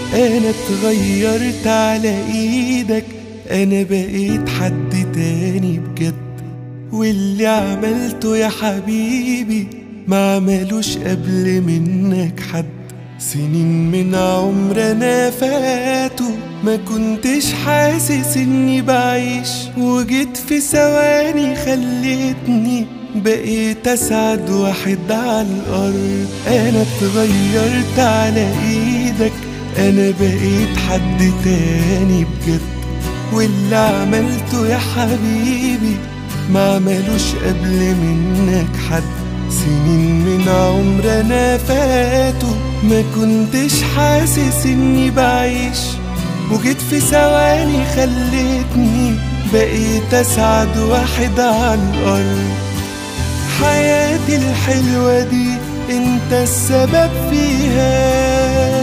انا اتغيرت على ايدك انا بقيت حد تاني بجد واللي عملته يا حبيبي ما عملوش قبل منك حد سنين من عمرنا فاتوا ما كنتش حاسس اني بعيش وجيت في ثواني خلتني بقيت اسعد واحد على الارض انا اتغيرت على ايدك انا بقيت حد تاني بجد واللي عملته يا حبيبي ما عملوش قبل منك حد سنين من عمرنا فاتوا ما كنتش حاسس اني بعيش وجيت في ثواني خلتني بقيت اسعد واحد على الارض حياتي الحلوة دي انت السبب فيها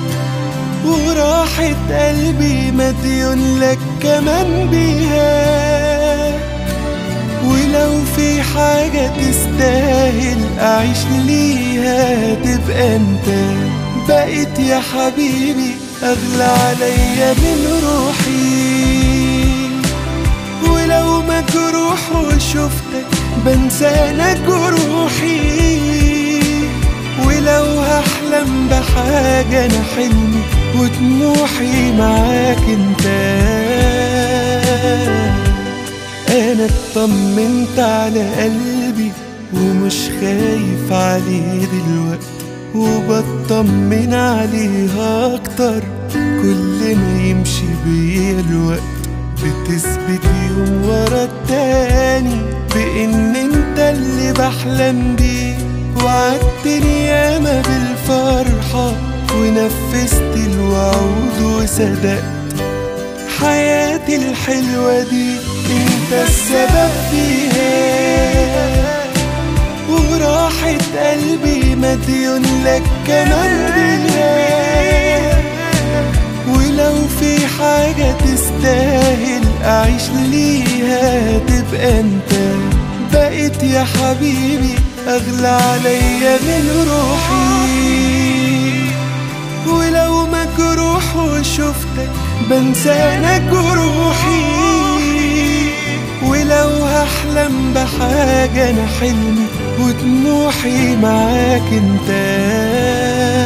وراحة قلبي مديون لك كمان بيها ولو في حاجة تستاهل أعيش ليها تبقى أنت بقيت يا حبيبي أغلى عليا من روحي ولو مجروح وشفتك بنسى أنا جروحي ولو هحلم بحاجة أنا حلمي وطموحي معاك انت انا اطمنت على قلبي ومش خايف عليه دلوقتي وبطمن عليه اكتر كل ما يمشي بيا الوقت بتثبت يوم ورا التاني بان انت اللي بحلم بيه وعدتني ياما بالفرحة ونفذت الوعود وصدقت حياتي الحلوة دي انت السبب فيها وراحة قلبي مديون لك كمان بيها ولو في حاجة تستاهل أعيش ليها تبقى أنت بقيت يا حبيبي أغلى عليا من روحي ولو مجروح وشفتك بنسى أنا جروحي ولو هحلم بحاجة أنا حلمي وطموحي معاك انت